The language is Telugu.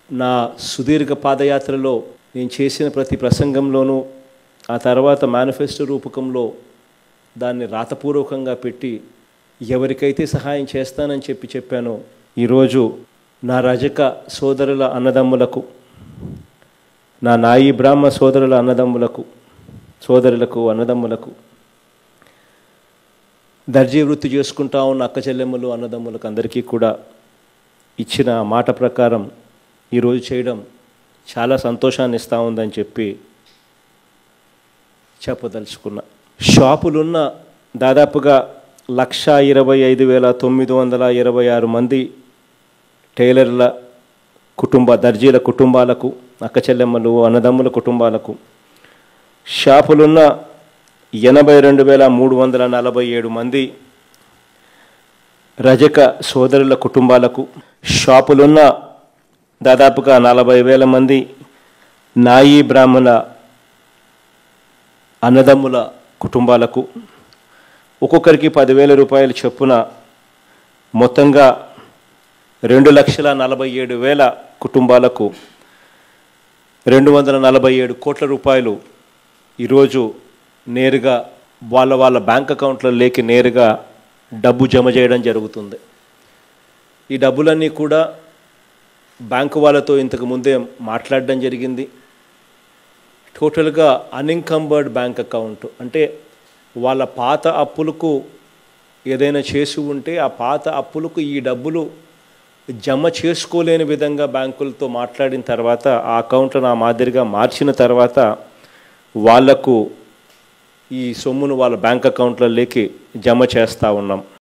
నా సుదీర్ఘ పాదయాత్రలో నేను చేసిన ప్రతి ప్రసంగంలోనూ ఆ తర్వాత మేనిఫెస్టో రూపకంలో దాన్ని రాతపూర్వకంగా పెట్టి ఎవరికైతే సహాయం చేస్తానని చెప్పి చెప్పానో ఈరోజు నా రజక సోదరుల అన్నదమ్ములకు నా నాయి బ్రాహ్మ సోదరుల అన్నదమ్ములకు సోదరులకు అన్నదమ్ములకు దర్జీ వృత్తి చేసుకుంటా ఉన్న అక్క చెల్లెమ్మలు అన్నదమ్ములకు అందరికీ కూడా ఇచ్చిన మాట ప్రకారం ఈరోజు చేయడం చాలా సంతోషాన్ని ఇస్తూ ఉందని చెప్పి చెప్పదలుచుకున్నా షాపులున్న దాదాపుగా లక్ష ఇరవై ఐదు వేల తొమ్మిది వందల ఇరవై ఆరు మంది టైలర్ల కుటుంబ దర్జీల కుటుంబాలకు అక్క చెల్లెమ్మలు అన్నదమ్ముల కుటుంబాలకు షాపులున్న ఎనభై రెండు వేల మూడు వందల నలభై ఏడు మంది రజక సోదరుల కుటుంబాలకు షాపులున్న దాదాపుగా నలభై వేల మంది నాయి బ్రాహ్మణ అన్నదమ్ముల కుటుంబాలకు ఒక్కొక్కరికి పదివేల రూపాయల చొప్పున మొత్తంగా రెండు లక్షల నలభై ఏడు వేల కుటుంబాలకు రెండు వందల నలభై ఏడు కోట్ల రూపాయలు ఈరోజు నేరుగా వాళ్ళ వాళ్ళ బ్యాంక్ అకౌంట్లలోకి నేరుగా డబ్బు జమ చేయడం జరుగుతుంది ఈ డబ్బులన్నీ కూడా బ్యాంకు వాళ్ళతో ఇంతకు ముందే మాట్లాడడం జరిగింది టోటల్గా అన్ఇన్కంబర్డ్ బ్యాంక్ అకౌంట్ అంటే వాళ్ళ పాత అప్పులకు ఏదైనా చేసి ఉంటే ఆ పాత అప్పులకు ఈ డబ్బులు జమ చేసుకోలేని విధంగా బ్యాంకులతో మాట్లాడిన తర్వాత ఆ అకౌంట్లను ఆ మాదిరిగా మార్చిన తర్వాత వాళ్లకు ఈ సొమ్మును వాళ్ళ బ్యాంక్ అకౌంట్లలోకి జమ చేస్తూ ఉన్నాం